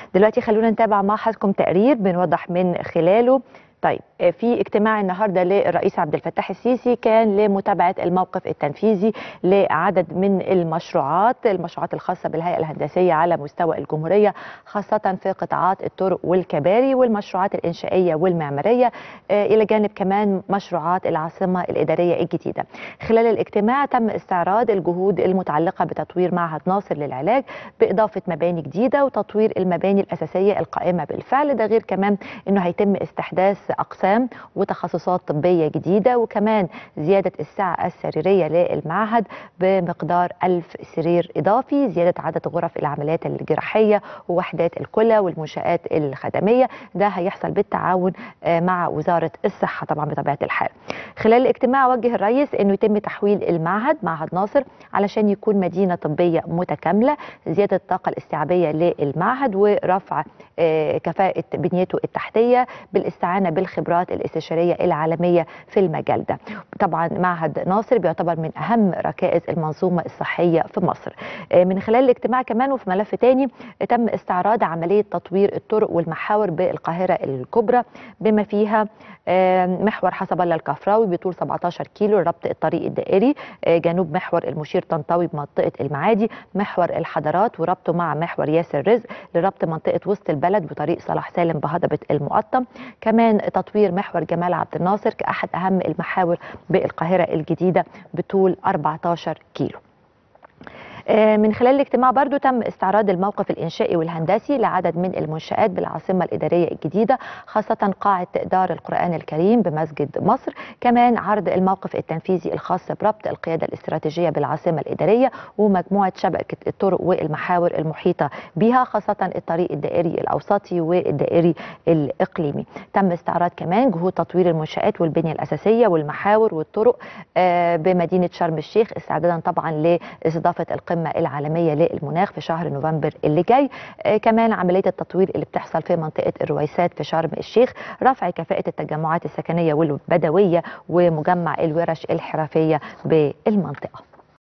دلوقتي خلونا نتابع مع حضراتكم تقرير بنوضح من خلاله طيب في اجتماع النهارده للرئيس عبد الفتاح السيسي كان لمتابعه الموقف التنفيذي لعدد من المشروعات المشروعات الخاصه بالهيئه الهندسيه على مستوى الجمهوريه خاصه في قطاعات الطرق والكباري والمشروعات الانشائيه والمعماريه الى جانب كمان مشروعات العاصمه الاداريه الجديده. خلال الاجتماع تم استعراض الجهود المتعلقه بتطوير معهد ناصر للعلاج باضافه مباني جديده وتطوير المباني الاساسيه القائمه بالفعل ده غير كمان انه هيتم استحداث اقسام وتخصصات طبيه جديده وكمان زياده السعه السريريه للمعهد بمقدار ألف سرير اضافي زياده عدد غرف العمليات الجراحيه ووحدات الكلى والمنشات الخدميه ده هيحصل بالتعاون مع وزاره الصحه طبعا بطبيعه الحال خلال الاجتماع وجه الرئيس انه يتم تحويل المعهد معهد ناصر علشان يكون مدينه طبيه متكامله زياده الطاقه الاستيعابيه للمعهد ورفع كفاءه بنيته التحتيه بالاستعانه بالخبرات الاستشاريه العالميه في المجال ده. طبعا معهد ناصر بيعتبر من اهم ركائز المنظومه الصحيه في مصر. من خلال الاجتماع كمان وفي ملف تاني تم استعراض عمليه تطوير الطرق والمحاور بالقاهره الكبرى بما فيها محور حسب الله الكفراوي بطول 17 كيلو لربط الطريق الدائري جنوب محور المشير طنطاوي بمنطقه المعادي محور الحضارات وربطه مع محور ياسر رزق لربط منطقه وسط البلد بطريق صلاح سالم بهضبه المقطم كمان تطوير محور جمال عبد الناصر كأحد أهم المحاور بالقاهرة الجديدة بطول 14 كيلو من خلال الاجتماع برضو تم استعراض الموقف الإنشائي والهندسي لعدد من المنشآت بالعاصمة الإدارية الجديدة خاصة قاعة دار القرآن الكريم بمسجد مصر كمان عرض الموقف التنفيذي الخاص بربط القيادة الاستراتيجية بالعاصمة الإدارية ومجموعة شبكة الطرق والمحاور المحيطة بها خاصة الطريق الدائري الأوسطي والدائري الإقليمي تم استعراض كمان جهود تطوير المنشآت والبنية الأساسية والمحاور والطرق بمدينة شرم الشيخ استعدادا طبعا لاستضافة القمة القمة العالمية للمناخ في شهر نوفمبر اللي جاي آه كمان عملية التطوير اللي بتحصل في منطقة الرويسات في شرم الشيخ رفع كفاءة التجمعات السكنية والبدوية ومجمع الورش الحرفية بالمنطقة